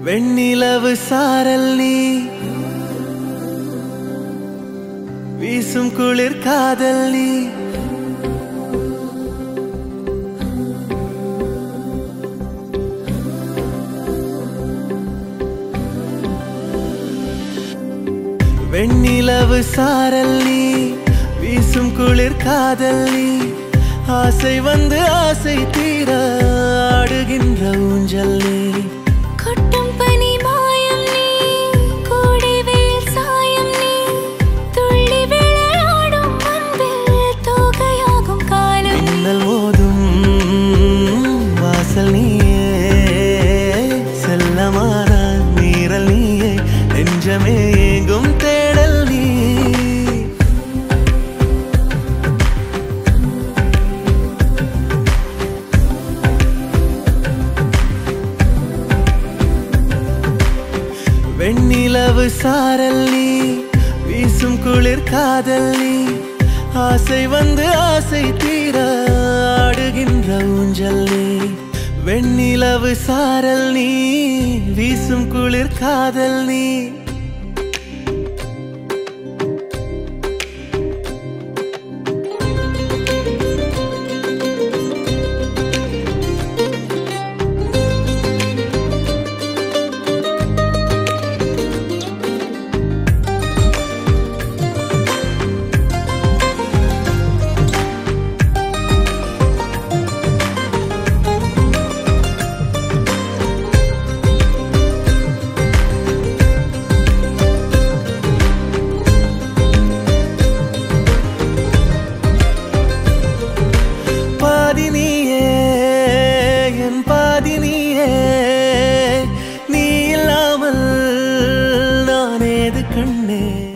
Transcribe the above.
வெண்ணிலவு சாரல் நீ வீசும் குளிர் காதல் நீ வெண்ணிலவு சாரல் நீ வீசும் குளிர் காதல் நீ ஆசை வந்து ஆசை தீர ஆடுகின்ற ஊஞ்சல் நீ கொட்டும் பனி மாயம் நீ கோடை வெயில் சாயம் நீ துள்ளி விளையாடும் அன்பில் தோகையாகும் காலம் நீ மின்னல் மோதும் வாசல் நீயே செல்லமான நீரல் நீயே நெஞ்சமே ஏங்கும் தேடல் நீ வெண்ணிலவு சாரல் நீ வீசும் குளிர் காதல் நீ ஆசை வந்து ஆசை தீர ஆடுகின்ற ஊஞ்சல் நீ வெண்ணிலவு சாரல் நீ வீசும் குளிர் காதல் நீ பாதி நீயே என் பாதி நீயே நீ இல்லாமல் நான் ஏது கண்ணே